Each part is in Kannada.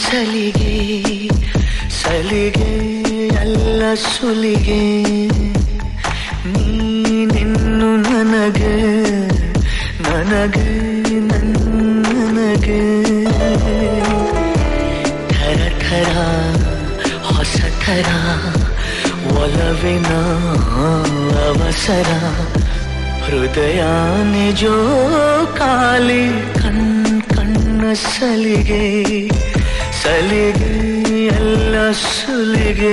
ಸಲಿಗೆ ಸಲಿಗೆ ಅಲ್ಲ ಸುಲಿಗೆ ನೀನೆನ್ನು ನನಗೆ ನನಗೆ ನನಗೆ ಥರ ಥರ ಹೊಸ ಥರ ಒಲವಿನ ಅವಸರ ಹೃದಯ ನಿಜೋ ಕಾಲಿ ಕಣ್ ಕಣ್ಣ ಸಲಿಗೆ ಸಲಿಗೆ ಎಲ್ಲ ಸುಲಿಗೆ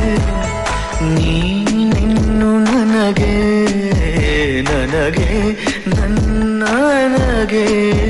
ನೀನಿನ್ನು ನನಗೆ ನನಗೆ ನನಗೆ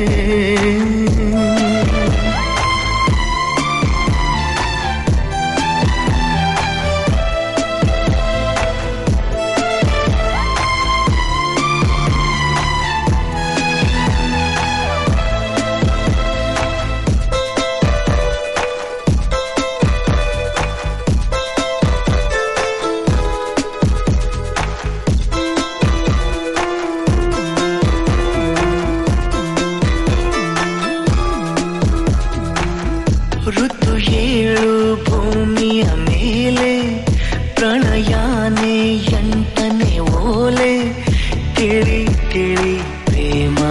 ಋತು ಏಳು ಭೂಮಿಯ ಮೇಲೆ ಪ್ರಣಯಾನೆ ಎಂಟನೆ ಓಲೆ ತಿಳಿ ತಿಳಿ ಪ್ರೇಮ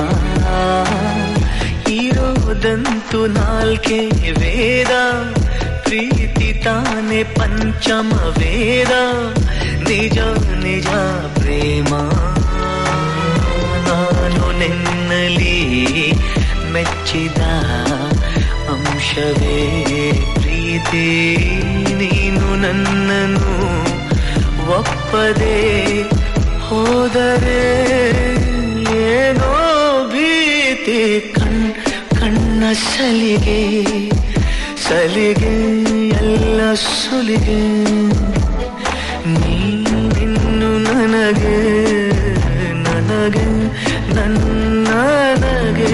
ಇರೋದಂತೂ ನಾಲ್ಕೆ ವೇದ ಪ್ರೀತಿ ತಾನೆ ಪಂಚಮ ವೇದ ನಿಜ ನಿಜ ಪ್ರೇಮ ನಾನು ನಿನ್ನಲಿ ಮೆಚ್ಚಿದ ಅಂಶವೇ ಪ್ರೀತಿ ನೀನು ನನ್ನನ್ನು ಒಪ್ಪದೆ ಹೋದರೆ ಏನೋ ಭೀತಿ ಕಣ್ ಕಣ್ಣ ಸಲಿಗೆ ಸಲಿಗೆ ಎಲ್ಲ ಸುಲಿಗೆ ನೀನಿನ್ನು ನನಗೆ ನನಗೆ ನನ್ನನಗೆ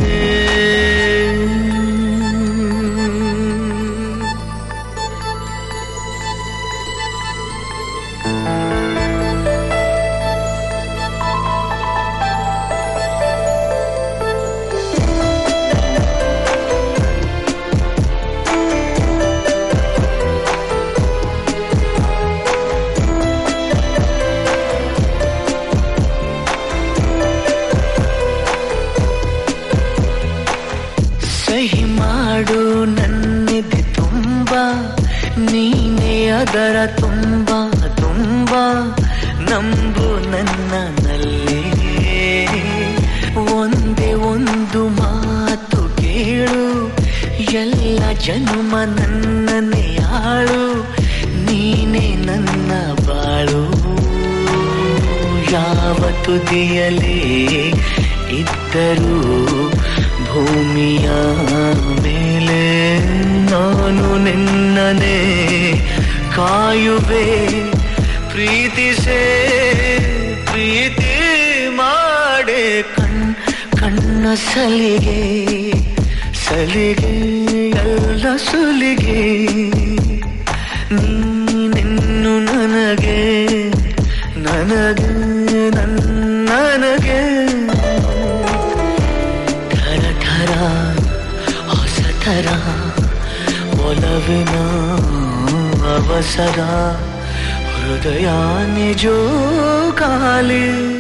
ಸಹಿ ಮಾಡು ನನ್ನಿದೆ ತುಂಬ ನೀನೇ ಅದರ ತುಂಬ ತುಂಬ ನಂಬು ನನ್ನನಲ್ಲಿ ಒಂದೇ ಒಂದು ಮಾತು ಕೇಳು ಎಲ್ಲ ಜನ್ಮ ನನ್ನನ್ನೇ ಆಳು ನೀನೇ ನನ್ನ ಬಾಳು ಯಾವ ತುದಿಯಲಿ ಇದ್ದರೂ ಭೂಮಿಯ ಮೇಲೆ ನಾನು ನಿನ್ನನೆ ಕಾಯುವೆ ಪ್ರೀತಿಸೇ ಪ್ರೀತಿ ಮಾಡೆ ಕಣ್ ಕಣ್ಣ ಸಲಿಗೆ ಸಲಿಗೆ ಎಲ್ಲ ಸುಲಿಗೆ ನೀನಿನ್ನು ನನಗೆ ನನಗೆ ನನಗೆ ಥರ ಥರ ಹೊಸ ಥರ ಒಲವಿನ ಅವಸರ ಹೃದಯ ನಿಜೋ ಕಾಲಿ